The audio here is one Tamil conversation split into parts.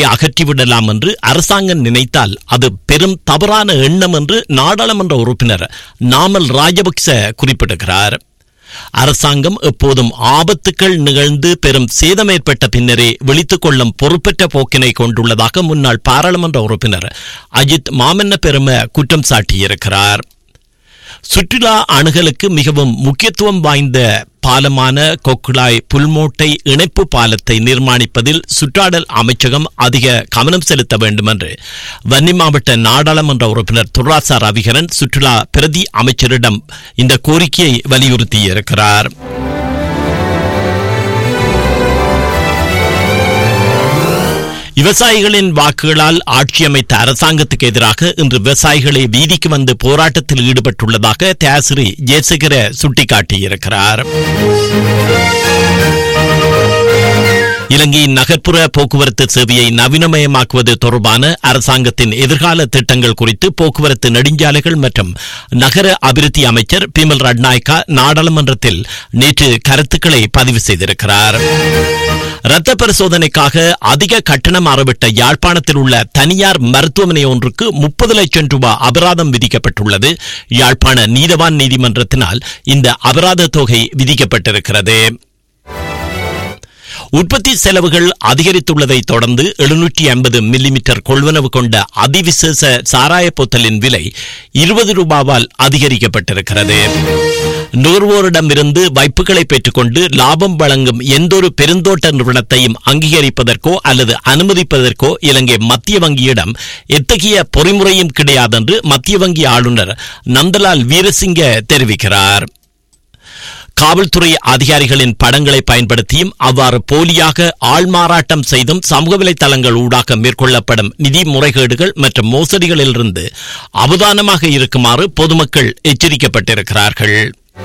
அகற்றிவிடலாம் என்று அரசாங்கம் நினைத்தால் அது பெரும் தவறான எண்ணம் என்று நாடாளுமன்ற உறுப்பினர் நாமல் ராஜபக்ச குறிப்பிடுகிறார் அரசாங்கம் எப்போதும் ஆபத்துக்கள் நிகழ்ந்து பெரும் சேதம் ஏற்பட்ட பின்னரே விழித்துக் கொள்ளும் பொறுப்பற்ற போக்கினை கொண்டுள்ளதாக முன்னாள் பாராளுமன்ற உறுப்பினர் அஜித் மாமன்ன பெரும குற்றம் சாட்டியிருக்கிறார் சுற்றுலா அணுகலுக்கு மிகவும் முக்கியத்துவம் வாய்ந்த பாலமான கொக்குளாய் புல்மோட்டை இணைப்பு பாலத்தை நிர்மாணிப்பதில் சுற்றாடல் அமைச்சகம் அதிக கவனம் செலுத்த வேண்டும் என்று வன்னி மாவட்ட நாடாளுமன்ற உறுப்பினர் துர்ராசா ரவிகரன் சுற்றுலா பிரதி அமைச்சரிடம் இந்த கோரிக்கையை வலியுறுத்தியிருக்கிறார் விவசாயிகளின் வாக்குகளால் ஆட்சி அமைத்த அரசாங்கத்துக்கு எதிராக இன்று விவசாயிகளை வீதிக்கு வந்து போராட்டத்தில் ஈடுபட்டுள்ளதாக தியாசிரி ஜெயசேகர சுட்டிக்காட்டியிருக்கிறார் இலங்கையின் நகர்ப்புற போக்குவரத்து சேவையை நவீனமயமாக்குவது தொடர்பான அரசாங்கத்தின் எதிர்கால திட்டங்கள் குறித்து போக்குவரத்து நெடுஞ்சாலைகள் மற்றும் நகர அபிவிருத்தி அமைச்சர் பிமல் ரட்நாயக்கா நாடாளுமன்றத்தில் நேற்று கருத்துக்களை பதிவு செய்திருக்கிறார் இரத்த பரிசோதனைக்காக அதிக கட்டணம் அறவிட்ட யாழ்ப்பாணத்தில் உள்ள தனியார் மருத்துவமனை ஒன்றுக்கு முப்பது லட்சம் ரூபாய் அபராதம் விதிக்கப்பட்டுள்ளது யாழ்ப்பாண நீதவான் நீதிமன்றத்தினால் இந்த அபராத தொகை விதிக்கப்பட்டிருக்கிறது உற்பத்தி செலவுகள் அதிகரித்துள்ளதை தொடர்ந்து எழுநூற்றி ஐம்பது மில்லிமீட்டர் கொள்வனவு கொண்ட அதிவிசேஷ சாராய பொத்தலின் விலை இருபது ரூபாவால் அதிகரிக்கப்பட்டிருக்கிறது நுகர்வோரிடமிருந்து வைப்புகளை பெற்றுக்கொண்டு லாபம் வழங்கும் எந்தொரு பெருந்தோட்ட நிறுவனத்தையும் அங்கீகரிப்பதற்கோ அல்லது அனுமதிப்பதற்கோ இலங்கை மத்திய வங்கியிடம் எத்தகைய பொறிமுறையும் கிடையாதென்று மத்திய வங்கி ஆளுநர் நந்தலால் வீரசிங்க தெரிவிக்கிறார் காவல்துறை அதிகாரிகளின் படங்களை பயன்படுத்தியும் அவ்வாறு போலியாக ஆள்மாறாட்டம் செய்தும் சமூக வலைதளங்கள் ஊடாக மேற்கொள்ளப்படும் நிதி முறைகேடுகள் மற்றும் மோசடிகளிலிருந்து அவதானமாக இருக்குமாறு பொதுமக்கள் எச்சரிக்கப்பட்டிருக்கிறார்கள்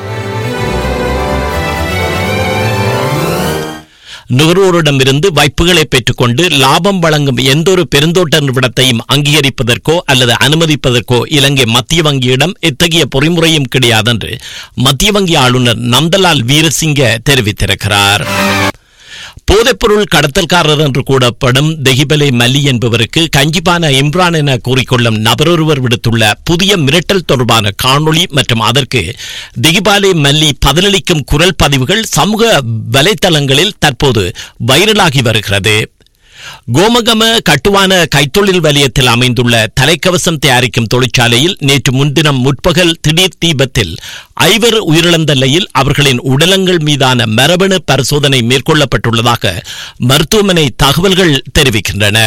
நுகர்வோரிடமிருந்து வைப்புகளை பெற்றுக்கொண்டு லாபம் வழங்கும் எந்தொரு பெருந்தோட்ட நிறுவனத்தையும் அங்கீகரிப்பதற்கோ அல்லது அனுமதிப்பதற்கோ இலங்கை மத்திய வங்கியிடம் எத்தகைய பொறிமுறையும் கிடையாதென்று மத்திய வங்கி ஆளுநர் நந்தலால் வீரசிங்க தெரிவித்திருக்கிறார் போதைப்பொருள் கடத்தல்காரர் என்று கூடப்படும் தெஹிபலே மல்லி என்பவருக்கு கஞ்சிபான இம்ரான் என கூறிக்கொள்ளும் நபரொருவர் விடுத்துள்ள புதிய மிரட்டல் தொடர்பான காணொளி மற்றும் அதற்கு தெஹிபாலே மல்லி பதிலளிக்கும் குரல் பதிவுகள் சமூக வலைத்தளங்களில் தற்போது வைரலாகி வருகிறது கோமகம கட்டுவான கைத்தொழில் வலயத்தில் அமைந்துள்ள தலைக்கவசம் தயாரிக்கும் தொழிற்சாலையில் நேற்று முன்தினம் முற்பகல் திடீர் தீபத்தில் ஐவர் உயிரிழந்த நிலையில் அவர்களின் உடலங்கள் மீதான மரபணு பரிசோதனை மேற்கொள்ளப்பட்டுள்ளதாக மருத்துவமனை தகவல்கள் தெரிவிக்கின்றன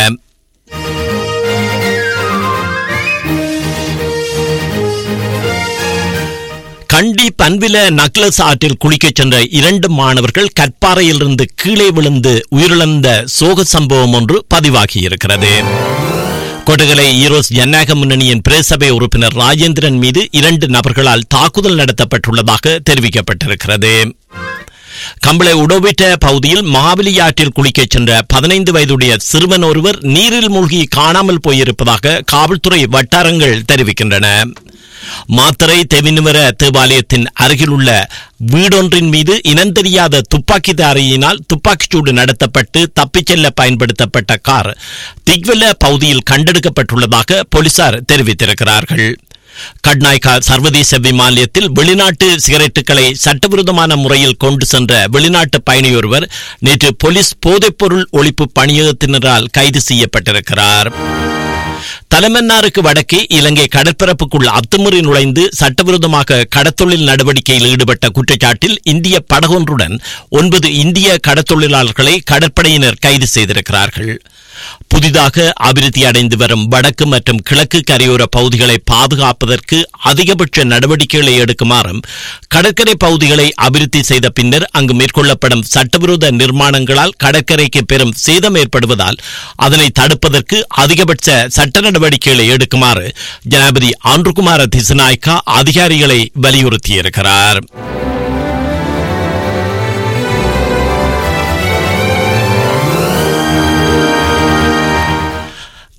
கண்டி பன்வில நக்லஸ் ஆற்றில் குளிக்கச் சென்ற இரண்டு மாணவர்கள் கற்பாறையிலிருந்து கீழே விழுந்து உயிரிழந்த சோக சம்பவம் ஒன்று பதிவாகியிருக்கிறது கொடகலை ஈரோஸ் ஜனநாயக முன்னணியின் பிரேசபை உறுப்பினர் ராஜேந்திரன் மீது இரண்டு நபர்களால் தாக்குதல் நடத்தப்பட்டுள்ளதாக தெரிவிக்கப்பட்டிருக்கிறது கம்பளை உடோவிட்ட பகுதியில் மகாபலி ஆற்றில் குளிக்கச் சென்ற பதினைந்து வயதுடைய சிறுவன் ஒருவர் நீரில் மூழ்கி காணாமல் போயிருப்பதாக காவல்துறை வட்டாரங்கள் தெரிவிக்கின்றன மாத்தரை தெவினுவர தேவாலயத்தின் அருகிலுள்ள வீடொன்றின் மீது இனந்தெரியாத துப்பாக்கிதாரியினால் துப்பாக்கிச்சூடு நடத்தப்பட்டு தப்பிச் செல்ல பயன்படுத்தப்பட்ட கார் திக்வெல்ல பகுதியில் கண்டெடுக்கப்பட்டுள்ளதாக போலீசார் தெரிவித்திருக்கிறார்கள் கட்நாய்கா சர்வதேச விமானத்தில் வெளிநாட்டு சிகரெட்டுகளை சட்டவிரோதமான முறையில் கொண்டு சென்ற வெளிநாட்டு பயணியொருவர் நேற்று போலீஸ் போதைப்பொருள் ஒழிப்பு பணியகத்தினரால் கைது செய்யப்பட்டிருக்கிறார் தலைமன்னாருக்கு வடக்கே இலங்கை கடற்பரப்புக்குள் அத்துமுறை நுழைந்து சட்டவிரோதமாக கடத்தொழில் நடவடிக்கையில் ஈடுபட்ட குற்றச்சாட்டில் இந்திய படகொன்றுடன் ஒன்பது இந்திய கடத்தொழிலாளர்களை கடற்படையினர் கைது செய்திருக்கிறார்கள் புதிதாக அபிவிருத்தி அடைந்து வரும் வடக்கு மற்றும் கிழக்கு கரையோர பகுதிகளை பாதுகாப்பதற்கு அதிகபட்ச நடவடிக்கைகளை எடுக்குமாறும் கடற்கரை பகுதிகளை அபிவிருத்தி செய்த பின்னர் அங்கு மேற்கொள்ளப்படும் சட்டவிரோத நிர்மாணங்களால் கடற்கரைக்கு பெரும் சேதம் ஏற்படுவதால் அதனை தடுப்பதற்கு அதிகபட்ச சட்ட நடவடிக்கைகளை எடுக்குமாறு ஜனாபதி ஆண்டுகுமார திசுநாய்க்கா அதிகாரிகளை வலியுறுத்தியிருக்கிறார்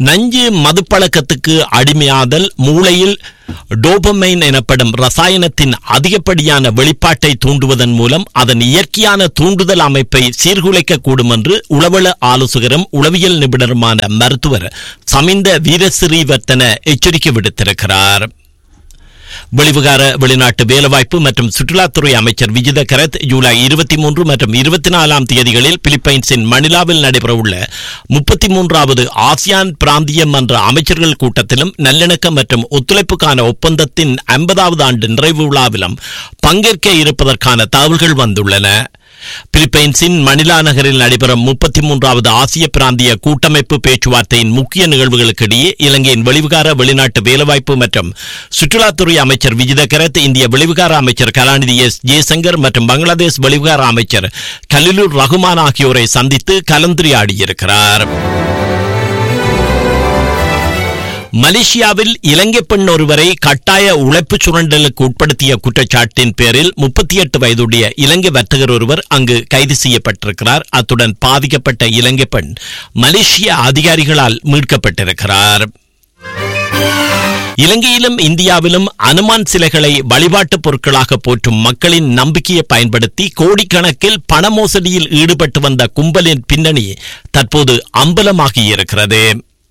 நஞ்சு மதுப்பழக்கத்துக்கு அடிமையாதல் மூளையில் டோபமைன் எனப்படும் ரசாயனத்தின் அதிகப்படியான வெளிப்பாட்டை தூண்டுவதன் மூலம் அதன் இயற்கையான தூண்டுதல் அமைப்பை சீர்குலைக்க கூடும் என்று உளவள ஆலோசகரும் உளவியல் நிபுணருமான மருத்துவர் சமிந்த வீரசிறீவர்த்தன எச்சரிக்கை விடுத்திருக்கிறார் வெளிவிகார வெளிநாட்டு வேலைவாய்ப்பு மற்றும் சுற்றுலாத்துறை அமைச்சர் விஜித கரத் ஜூலை இருபத்தி மூன்று மற்றும் இருபத்தி நாலாம் தேதிகளில் பிலிப்பைன்ஸின் மணிலாவில் நடைபெறவுள்ள முப்பத்தி மூன்றாவது ஆசியான் பிராந்திய மன்ற அமைச்சர்கள் கூட்டத்திலும் நல்லிணக்கம் மற்றும் ஒத்துழைப்புக்கான ஒப்பந்தத்தின் ஐம்பதாவது ஆண்டு நிறைவு விழாவிலும் பங்கேற்க இருப்பதற்கான தகவல்கள் வந்துள்ளன பிலிப்பைன்ஸின் மணிலா நகரில் நடைபெறும் முப்பத்தி மூன்றாவது ஆசிய பிராந்திய கூட்டமைப்பு பேச்சுவார்த்தையின் முக்கிய நிகழ்வுகளுக்கு இடையே இலங்கையின் வெளிவிகார வெளிநாட்டு வேலைவாய்ப்பு மற்றும் சுற்றுலாத்துறை அமைச்சர் விஜித கரத் இந்திய வெளிவிகார அமைச்சர் கலாநிதி எஸ் ஜெய்சங்கர் மற்றும் பங்களாதேஷ் வெளிவிகார அமைச்சர் கலிலுர் ரகுமான் ஆகியோரை சந்தித்து கலந்துரையாடியிருக்கிறார் மலேசியாவில் இலங்கை பெண் ஒருவரை கட்டாய உழைப்பு சுரண்டலுக்கு உட்படுத்திய குற்றச்சாட்டின் பேரில் முப்பத்தி எட்டு வயதுடைய இலங்கை வர்த்தகர் ஒருவர் அங்கு கைது செய்யப்பட்டிருக்கிறார் அத்துடன் பாதிக்கப்பட்ட இலங்கை பெண் மலேசிய அதிகாரிகளால் மீட்கப்பட்டிருக்கிறார் இலங்கையிலும் இந்தியாவிலும் அனுமான் சிலைகளை வழிபாட்டுப் பொருட்களாக போற்றும் மக்களின் நம்பிக்கையை பயன்படுத்தி கோடிக்கணக்கில் பண மோசடியில் ஈடுபட்டு வந்த கும்பலின் பின்னணி தற்போது அம்பலமாகியிருக்கிறது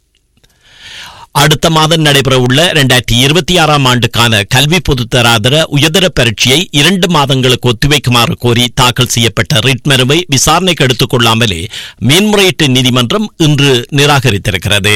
அடுத்த மாதம் நடைபெறவுள்ள இரண்டாயிரத்தி இருபத்தி ஆறாம் ஆண்டுக்கான கல்வி பொதுத்தராதர உயர்தர பரீட்சையை இரண்டு மாதங்களுக்கு ஒத்திவைக்குமாறு கோரி தாக்கல் செய்யப்பட்ட ரிட் மனுவை விசாரணைக்கு எடுத்துக் கொள்ளாமலே மேன்முறையீட்டு நீதிமன்றம் இன்று நிராகரித்திருக்கிறது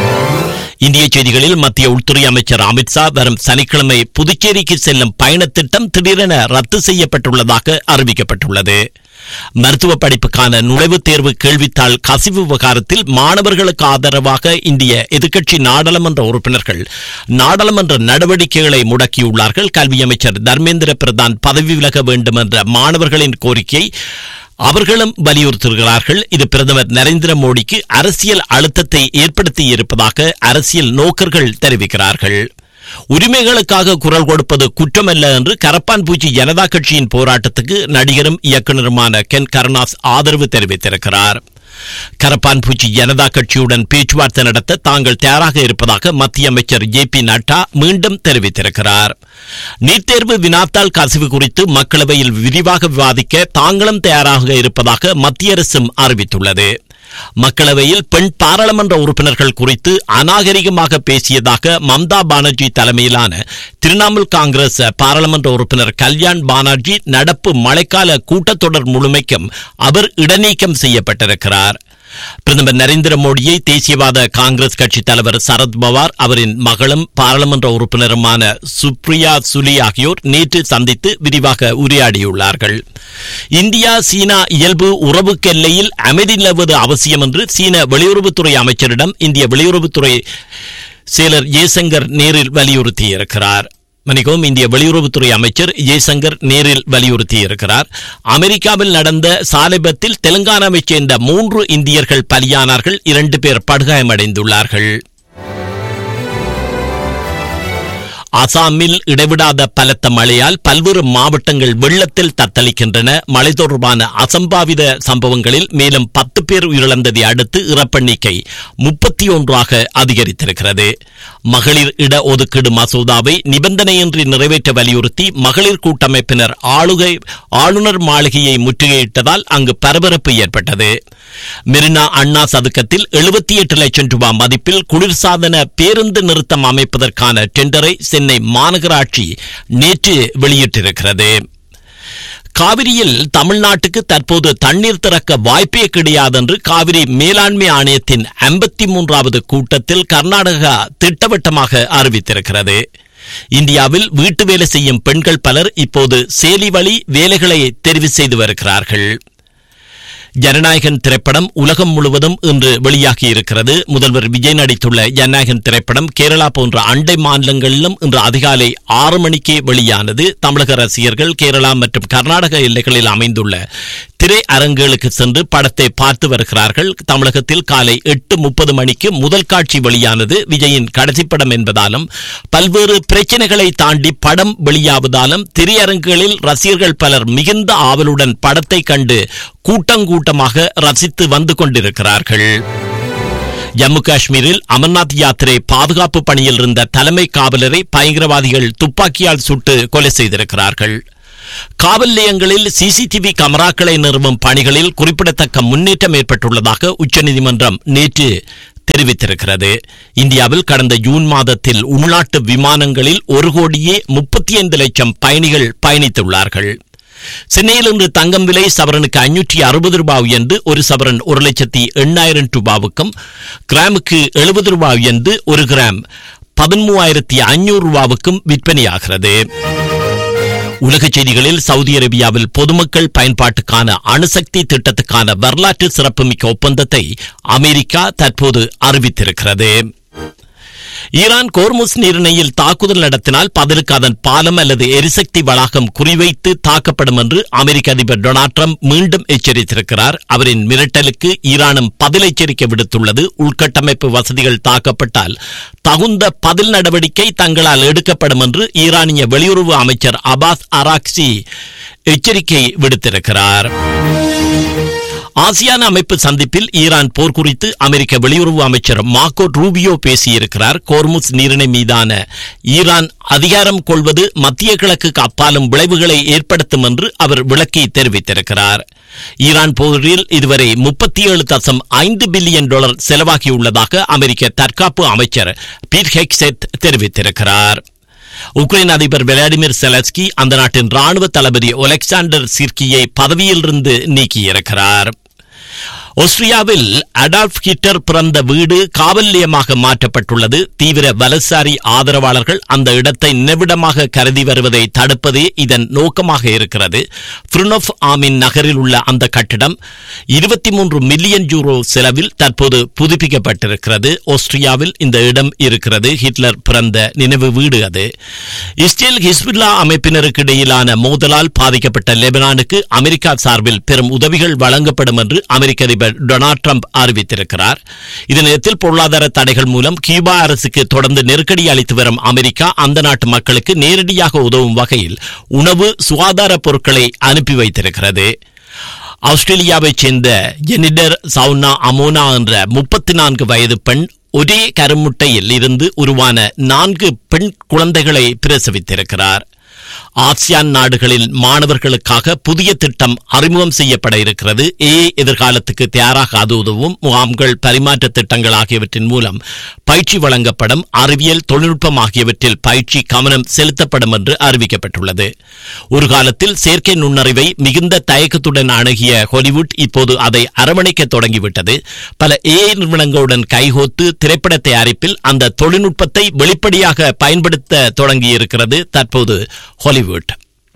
இந்திய செய்திகளில் மத்திய உள்துறை அமைச்சர் அமித்ஷா வரும் சனிக்கிழமை புதுச்சேரிக்கு செல்லும் பயணத் திட்டம் திடீரென ரத்து செய்யப்பட்டுள்ளதாக அறிவிக்கப்பட்டுள்ளது மருத்துவ படிப்புக்கான நுழைவுத் தேர்வு கேள்வித்தாள் கசிவு விவகாரத்தில் மாணவர்களுக்கு ஆதரவாக இந்திய எதிர்க்கட்சி நாடாளுமன்ற உறுப்பினர்கள் நாடாளுமன்ற நடவடிக்கைகளை முடக்கியுள்ளார்கள் கல்வி அமைச்சர் தர்மேந்திர பிரதான் பதவி விலக வேண்டும் என்ற மாணவர்களின் கோரிக்கை அவர்களும் வலியுறுத்துகிறார்கள் இது பிரதமர் நரேந்திர மோடிக்கு அரசியல் அழுத்தத்தை ஏற்படுத்தி இருப்பதாக அரசியல் நோக்கர்கள் தெரிவிக்கிறார்கள் உரிமைகளுக்காக குரல் கொடுப்பது குற்றமல்ல என்று கரப்பான் பூச்சி ஜனதா கட்சியின் போராட்டத்துக்கு நடிகரும் இயக்குநருமான கென் கருணாஸ் ஆதரவு தெரிவித்திருக்கிறார் கரப்பான் பூச்சி ஜனதா கட்சியுடன் பேச்சுவார்த்தை நடத்த தாங்கள் தயாராக இருப்பதாக மத்திய அமைச்சர் ஜே பி நட்டா மீண்டும் தெரிவித்திருக்கிறார் நீட் தேர்வு வினாத்தாள் கசிவு குறித்து மக்களவையில் விரிவாக விவாதிக்க தாங்களும் தயாராக இருப்பதாக மத்திய அரசும் அறிவித்துள்ளது மக்களவையில் பெண் பாராளுமன்ற உறுப்பினர்கள் குறித்து அநாகரிகமாக பேசியதாக மம்தா பானர்ஜி தலைமையிலான திரிணாமுல் காங்கிரஸ் பாராளுமன்ற உறுப்பினர் கல்யாண் பானர்ஜி நடப்பு மழைக்கால கூட்டத்தொடர் முழுமைக்கும் அவர் இடைநீக்கம் செய்யப்பட்டிருக்கிறார் பிரதமர் நரேந்திர மோடியை தேசியவாத காங்கிரஸ் கட்சி தலைவர் சரத் பவார் அவரின் மகளும் பாராளுமன்ற உறுப்பினருமான சுப்ரியா சுலி ஆகியோர் நேற்று சந்தித்து விரிவாக உரையாடியுள்ளார்கள் இந்தியா சீனா இயல்பு உறவுக்கெல்லையில் அமைதி நிலவுவது அவசியம் என்று சீன வெளியுறவுத்துறை அமைச்சரிடம் இந்திய வெளியுறவுத்துறை செயலர் ஜெய்சங்கர் நேரில் வலியுறுத்தியிருக்கிறார் மணிக்கும் இந்திய வெளியுறவுத்துறை அமைச்சர் ஜெய்சங்கர் நேரில் வலியுறுத்தியிருக்கிறார் அமெரிக்காவில் நடந்த சாலை விபத்தில் தெலுங்கானாவைச் சேர்ந்த மூன்று இந்தியர்கள் பலியானார்கள் இரண்டு பேர் படுகாயமடைந்துள்ளார்கள் அசாமில் இடைவிடாத பலத்த மழையால் பல்வேறு மாவட்டங்கள் வெள்ளத்தில் தத்தளிக்கின்றன மழை தொடர்பான அசம்பாவித சம்பவங்களில் மேலும் பத்து பேர் உயிரிழந்ததை அடுத்து இறப்பெண்ணிக்கை முப்பத்தி ஒன்றாக அதிகரித்திருக்கிறது மகளிர் இட ஒதுக்கீடு மசோதாவை நிபந்தனையின்றி நிறைவேற்ற வலியுறுத்தி மகளிர் கூட்டமைப்பினர் ஆளுகை ஆளுநர் மாளிகையை முற்றுகையிட்டதால் அங்கு பரபரப்பு ஏற்பட்டது மெரினா அண்ணா சதுக்கத்தில் எழுபத்தி எட்டு லட்சம் ரூபாய் மதிப்பில் குளிர்சாதன பேருந்து நிறுத்தம் அமைப்பதற்கான டெண்டரை சென்னை மாநகராட்சி நேற்று வெளியிட்டிருக்கிறது காவிரியில் தமிழ்நாட்டுக்கு தற்போது தண்ணீர் திறக்க வாய்ப்பே கிடையாது என்று காவிரி மேலாண்மை ஆணையத்தின் ஐம்பத்தி மூன்றாவது கூட்டத்தில் கர்நாடகா திட்டவட்டமாக அறிவித்திருக்கிறது இந்தியாவில் வீட்டு வேலை செய்யும் பெண்கள் பலர் இப்போது சேலி வழி வேலைகளை தெரிவு செய்து வருகிறார்கள் ஜனநாயகன் திரைப்படம் உலகம் முழுவதும் இன்று வெளியாகி இருக்கிறது முதல்வர் விஜய் நடித்துள்ள ஜனநாயகன் திரைப்படம் கேரளா போன்ற அண்டை மாநிலங்களிலும் இன்று அதிகாலை ஆறு மணிக்கே வெளியானது தமிழக ரசிகர்கள் கேரளா மற்றும் கர்நாடக எல்லைகளில் அமைந்துள்ள திரை அரங்குகளுக்கு சென்று படத்தை பார்த்து வருகிறார்கள் தமிழகத்தில் காலை எட்டு முப்பது மணிக்கு முதல் காட்சி வெளியானது விஜயின் கடைசி படம் என்பதாலும் பல்வேறு பிரச்சனைகளை தாண்டி படம் வெளியாவதாலும் திரையரங்குகளில் ரசிகர்கள் பலர் மிகுந்த ஆவலுடன் படத்தை கண்டு கூட்டங்கூட்டமாக ரசித்து வந்து கொண்டிருக்கிறார்கள் ஜம்மு காஷ்மீரில் அமர்நாத் யாத்திரை பாதுகாப்பு பணியில் இருந்த தலைமை காவலரை பயங்கரவாதிகள் துப்பாக்கியால் சுட்டு கொலை செய்திருக்கிறார்கள் காவல் நிலையங்களில் சிசிடிவி கமராக்களை நிறுவும் பணிகளில் குறிப்பிடத்தக்க முன்னேற்றம் ஏற்பட்டுள்ளதாக உச்சநீதிமன்றம் நேற்று தெரிவித்திருக்கிறது இந்தியாவில் கடந்த ஜூன் மாதத்தில் உள்நாட்டு விமானங்களில் ஒரு கோடியே முப்பத்தி ஐந்து லட்சம் பயணிகள் பயணித்துள்ளார்கள் சென்னையில் இன்று தங்கம் விலை சவரனுக்கு ஐநூற்றி அறுபது ரூபாய் உயர்ந்து ஒரு சவரன் ஒரு லட்சத்தி எண்ணாயிரம் ரூபாவுக்கும் கிராமுக்கு எழுபது ரூபாய் உயர்ந்து ஒரு கிராம் பதிமூவாயிரத்தி ஐநூறு ரூபாவுக்கும் விற்பனையாகிறது உலக செய்திகளில் சவுதி அரேபியாவில் பொதுமக்கள் பயன்பாட்டுக்கான அணுசக்தி திட்டத்துக்கான வரலாற்று சிறப்புமிக்க ஒப்பந்தத்தை அமெரிக்கா தற்போது அறிவித்திருக்கிறது ஈரான் கோர்முஸ் நீரிணையில் தாக்குதல் நடத்தினால் பதிலுக்கு அதன் பாலம் அல்லது எரிசக்தி வளாகம் குறிவைத்து தாக்கப்படும் என்று அமெரிக்க அதிபர் டொனால்ட் ட்ரம்ப் மீண்டும் எச்சரித்திருக்கிறார் அவரின் மிரட்டலுக்கு ஈரானும் பதில் எச்சரிக்கை விடுத்துள்ளது உள்கட்டமைப்பு வசதிகள் தாக்கப்பட்டால் தகுந்த பதில் நடவடிக்கை தங்களால் எடுக்கப்படும் என்று ஈரானிய வெளியுறவு அமைச்சர் அபாஸ் அராக்சி எச்சரிக்கை விடுத்திருக்கிறார் ஆசியான் அமைப்பு சந்திப்பில் ஈரான் போர் குறித்து அமெரிக்க வெளியுறவு அமைச்சர் மார்க்கோ ரூபியோ பேசியிருக்கிறார் கோர்முஸ் நீரிணை மீதான ஈரான் அதிகாரம் கொள்வது மத்திய கிழக்குக்கு அப்பாலும் விளைவுகளை ஏற்படுத்தும் என்று அவர் விளக்கி தெரிவித்திருக்கிறார் ஈரான் போரில் இதுவரை முப்பத்தி ஏழு தசம் ஐந்து பில்லியன் டாலர் செலவாகியுள்ளதாக அமெரிக்க தற்காப்பு அமைச்சர் பீட் ஹெக்செட் தெரிவித்திருக்கிறார் உக்ரைன் அதிபர் விளாடிமிர் செலஸ்கி அந்த நாட்டின் ராணுவ தளபதி ஒலெக்சாண்டர் சிர்கியை பதவியிலிருந்து நீக்கியிருக்கிறார் ஆஸ்திரியாவில் அடால்ஃப் ஹிட்டர் பிறந்த வீடு காவல் நிலையமாக மாற்றப்பட்டுள்ளது தீவிர வலசாரி ஆதரவாளர்கள் அந்த இடத்தை நினைவிடமாக கருதி வருவதை தடுப்பதே இதன் நோக்கமாக இருக்கிறது ஃப்ருனோஃப் ஆமின் நகரில் உள்ள அந்த கட்டிடம் இருபத்தி மூன்று மில்லியன் யூரோ செலவில் தற்போது புதுப்பிக்கப்பட்டிருக்கிறது ஆஸ்திரியாவில் இந்த இடம் இருக்கிறது ஹிட்லர் பிறந்த நினைவு வீடு அது இஸ்ரேல் ஹிஸ்புல்லா அமைப்பினருக்கு இடையிலான மோதலால் பாதிக்கப்பட்ட லெபனானுக்கு அமெரிக்கா சார்பில் பெரும் உதவிகள் வழங்கப்படும் என்று அமெரிக்க அதிபர் டொனால்ட் ட்ரம்ப் அறிவித்திருக்கிறார் இதனத்தில் பொருளாதார தடைகள் மூலம் கியூபா அரசுக்கு தொடர்ந்து நெருக்கடி அளித்து வரும் அமெரிக்கா அந்த நாட்டு மக்களுக்கு நேரடியாக உதவும் வகையில் உணவு சுகாதார பொருட்களை அனுப்பி வைத்திருக்கிறது ஆஸ்திரேலியாவைச் சேர்ந்த ஜெனிடர் சவுனா அமோனா என்ற முப்பத்தி நான்கு வயது பெண் ஒரே கருமுட்டையில் இருந்து உருவான நான்கு பெண் குழந்தைகளை பிரசவித்திருக்கிறார் ஆசியான் நாடுகளில் மாணவர்களுக்காக புதிய திட்டம் அறிமுகம் செய்யப்பட இருக்கிறது ஏ எதிர்காலத்துக்கு தயாராக அது உதவும் முகாம்கள் பரிமாற்ற திட்டங்கள் ஆகியவற்றின் மூலம் பயிற்சி வழங்கப்படும் அறிவியல் தொழில்நுட்பம் ஆகியவற்றில் பயிற்சி கவனம் செலுத்தப்படும் என்று அறிவிக்கப்பட்டுள்ளது ஒரு காலத்தில் செயற்கை நுண்ணறிவை மிகுந்த தயக்கத்துடன் அணுகிய ஹாலிவுட் இப்போது அதை அரவணைக்க தொடங்கிவிட்டது பல ஏ நிறுவனங்களுடன் கைகோத்து திரைப்பட தயாரிப்பில் அந்த தொழில்நுட்பத்தை வெளிப்படையாக பயன்படுத்த தொடங்கியிருக்கிறது தற்போது ஹாலிவுட்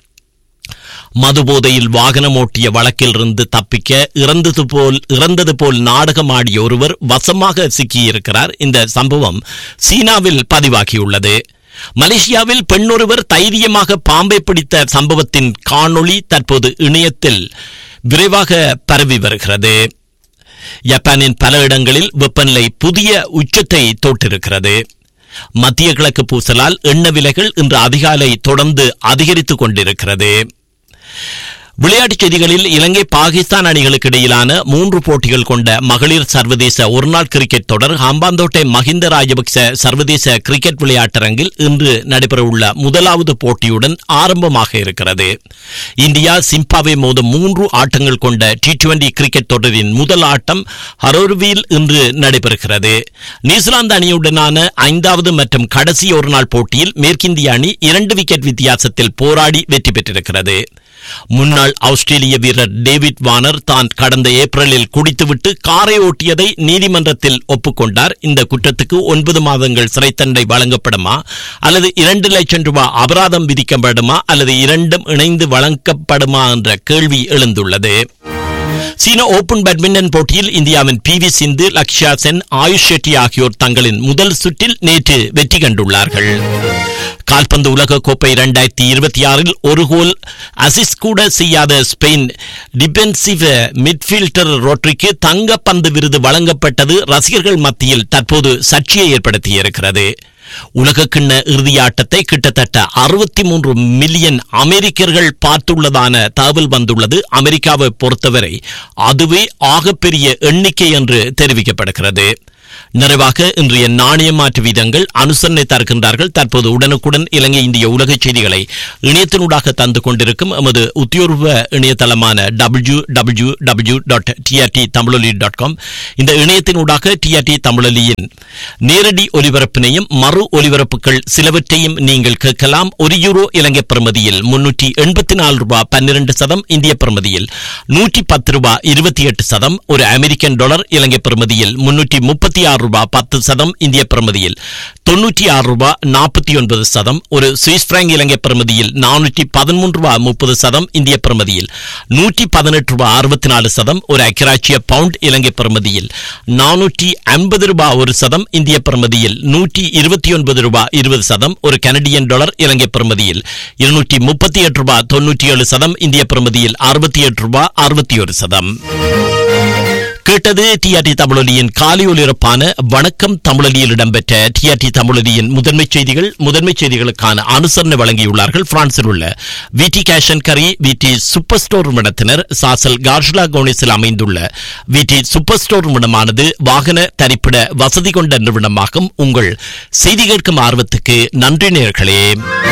மதுபோதையில் வாகனம் ஓட்டிய வழக்கிலிருந்து தப்பிக்க இறந்தது போல் இறந்தது போல் நாடகமாடிய ஒருவர் வசமாக சிக்கியிருக்கிறார் இந்த சம்பவம் சீனாவில் பதிவாகியுள்ளது மலேசியாவில் பெண்ணொருவர் தைரியமாக பாம்பை பிடித்த சம்பவத்தின் காணொளி தற்போது இணையத்தில் விரைவாக பரவி வருகிறது ஜப்பானின் பல இடங்களில் வெப்பநிலை புதிய உச்சத்தை தொட்டிருக்கிறது மத்திய கிழக்கு பூசலால் எண்ணெய் விலைகள் இன்று அதிகாலை தொடர்ந்து அதிகரித்துக் கொண்டிருக்கிறது விளையாட்டுச் செய்திகளில் இலங்கை பாகிஸ்தான் அணிகளுக்கு இடையிலான மூன்று போட்டிகள் கொண்ட மகளிர் சர்வதேச ஒருநாள் கிரிக்கெட் தொடர் ஹம்பாந்தோட்டை மஹிந்த ராஜபக்ச சர்வதேச கிரிக்கெட் விளையாட்டரங்கில் இன்று நடைபெறவுள்ள முதலாவது போட்டியுடன் ஆரம்பமாக இருக்கிறது இந்தியா சிம்பாவை மோதும் மூன்று ஆட்டங்கள் கொண்ட டி டுவெண்டி கிரிக்கெட் தொடரின் முதல் ஆட்டம் ஹரோர்வில் இன்று நடைபெறுகிறது நியூசிலாந்து அணியுடனான ஐந்தாவது மற்றும் கடைசி ஒருநாள் போட்டியில் மேற்கிந்திய அணி இரண்டு விக்கெட் வித்தியாசத்தில் போராடி வெற்றி பெற்றிருக்கிறது முன்னாள் ஆஸ்திரேலிய வீரர் டேவிட் வார்னர் தான் கடந்த ஏப்ரலில் குடித்துவிட்டு காரை ஓட்டியதை நீதிமன்றத்தில் ஒப்புக்கொண்டார் இந்த குற்றத்துக்கு ஒன்பது மாதங்கள் சிறை தண்டனை வழங்கப்படுமா அல்லது இரண்டு லட்சம் ரூபாய் அபராதம் விதிக்கப்படுமா அல்லது இரண்டும் இணைந்து வழங்கப்படுமா என்ற கேள்வி எழுந்துள்ளது சீன ஓபன் பேட்மிண்டன் போட்டியில் இந்தியாவின் பி வி சிந்து லக்ஷயா சென் ஆயுஷ் ஷெட்டி ஆகியோர் தங்களின் முதல் சுற்றில் நேற்று வெற்றி கண்டுள்ளார்கள் கால்பந்து உலக கோப்பை இரண்டாயிரத்தி இருபத்தி ஆறில் ஒரு கோல் அசிஸ்ட் கூட செய்யாத ஸ்பெயின் டிபென்சிவ் மிட்ஃபீல்டர் ரோட்ரிக்கு தங்க பந்து விருது வழங்கப்பட்டது ரசிகர்கள் மத்தியில் தற்போது சர்ச்சையை ஏற்படுத்தியிருக்கிறது உலகக்கிண்ண இறுதியாட்டத்தை கிட்டத்தட்ட அறுபத்தி மூன்று மில்லியன் அமெரிக்கர்கள் பார்த்துள்ளதான தகவல் வந்துள்ளது அமெரிக்காவை பொறுத்தவரை அதுவே ஆகப்பெரிய எண்ணிக்கை என்று தெரிவிக்கப்படுகிறது நிறைவாக இன்றைய நாணய மாற்று வீதங்கள் அனுசரணை தருகின்றார்கள் தற்போது உடனுக்குடன் இலங்கை இந்திய உலக செய்திகளை இணையத்தினூடாக தந்து கொண்டிருக்கும் எமது உத்தியோர்வ இணையதளமான W W W dot TRT Thamizholi dot com இந்த இணையத்தினூடாக டிஆர்டி தமிழொலியின் நேரடி ஒலிபரப்பினையும் மறு ஒலிபரப்புகள் சிலவற்றையும் நீங்கள் கேட்கலாம் ஒரு யூரோ இலங்கை பிரமதியில் முன்னூற்றி எண்பத்தி நாலு ரூபாய் பன்னிரண்டு சதம் இந்திய பிரமதியில் நூற்றி பத்து ரூபாய் இருபத்தி எட்டு சதம் ஒரு அமெரிக்கன் டாலர் இலங்கை பிரமதியில் முன்னூற்றி முப்பத்தி ஆறு ரூபாய் பத்து சதம் இந்திய பிரமதியில் தொன்னூற்றி ஆறு ரூபாய் நாற்பத்தி ஒன்பது சதம் ஒரு சுவிஸ் பிராங்க் இலங்கை பிரமதியில் நானூற்றி பதிமூன்று ரூபாய் முப்பது சதம் இந்திய பிரமதியில் நூற்றி பதினெட்டு ரூபாய் அறுபத்தி நாலு சதம் ஒரு அக்கிராட்சிய பவுண்ட் இலங்கை பிரமதியில் நானூற்றி ஐம்பது ரூபாய் ஒரு சதம் இந்திய பிரமதியில் நூற்றி இருபத்தி ஒன்பது ரூபாய் இருபது சதம் ஒரு கனடியன் டாலர் இலங்கை பிரமதியில் இருநூற்றி முப்பத்தி எட்டு ரூபாய் தொன்னூற்றி ஏழு சதம் இந்திய பிரமதியில் அறுபத்தி எட்டு ரூபாய் அறுபத்தி ஒரு சதம் கேட்டது டிஆர்டி தமிழொலியின் காலை ஒலிபரப்பான வணக்கம் தமிழொலியில் இடம்பெற்ற டிஆர்டி தமிழொலியின் முதன்மை செய்திகள் முதன்மை செய்திகளுக்கான அனுசரணை வழங்கியுள்ளார்கள் பிரான்சில் உள்ள விடி கேஷன் கரி விடி சூப்பர் ஸ்டோர் நிறுவனத்தினர் சாசல் கார்ஷ்லா கோனிஸில் அமைந்துள்ள விடி சூப்பர் ஸ்டோர் நிறுவனமானது வாகன தரிப்பிட வசதி கொண்ட நிறுவனமாகும் உங்கள் செய்தி கேட்கும் ஆர்வத்துக்கு நன்றி நேர்களே